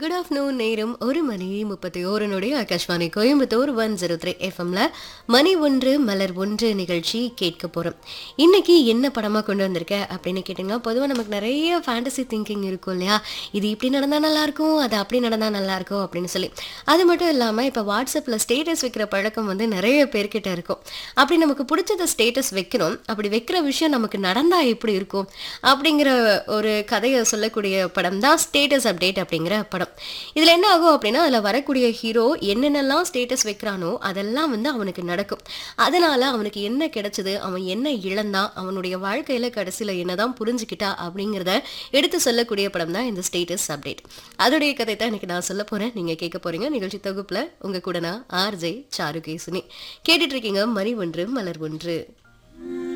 good afternoon நேரம் ஒரு மணி முப்பத்தி ஓரனுடைய Akashvani Coimbatore one zero three எஃப்எம்ல மணி ஒன்று மலர் ஒன்று நிகழ்ச்சி கேட்க போகிறோம் இன்னைக்கு என்ன படமாக கொண்டு வந்திருக்க அப்படின்னு கேட்டிங்கன்னா பொதுவாக நமக்கு நிறைய ஃபேண்டசி திங்கிங் இருக்கும் இல்லையா இது இப்படி நடந்தால் நல்லாயிருக்கும் அது அப்படி நடந்தால் நல்லாயிருக்கும் அப்படின்னு சொல்லி அது மட்டும் இல்லாமல் இப்போ வாட்ஸ்அப்பில் ஸ்டேட்டஸ் வைக்கிற பழக்கம் வந்து நிறைய பேர்கிட்ட இருக்கும் அப்படி நமக்கு பிடிச்சத ஸ்டேட்டஸ் வைக்கிறோம் அப்படி வைக்கிற விஷயம் நமக்கு நடந்தால் எப்படி இருக்கும் அப்படிங்கிற ஒரு கதையை சொல்லக்கூடிய படம் தான் ஸ்டேட்டஸ் அப்டேட் அப்படிங்கிற படம் இதில் என்ன ஆகும் அப்படின்னா அதில் வரக்கூடிய ஹீரோ என்னென்னலாம் ஸ்டேட்டஸ் வைக்கிறானோ அதெல்லாம் வந்து அவனுக்கு நடக்கும் அதனால அவனுக்கு என்ன கிடைச்சது அவன் என்ன இழந்தான் அவனுடைய வாழ்க்கையில கடைசியில் என்னதான் புரிஞ்சுக்கிட்டா அப்படிங்கிறத எடுத்து சொல்லக்கூடிய படம் தான் இந்த ஸ்டேட்டஸ் அப்டேட் அதோடைய கதை தான் இன்னைக்கு நான் சொல்ல போறேன் நீங்க கேட்க போறீங்க நிகழ்ச்சி தொகுப்புல உங்க கூட நான் ஆர்ஜே சாருகேசினி கேட்டுட்டு இருக்கீங்க மணி ஒன்று மலர் ஒன்று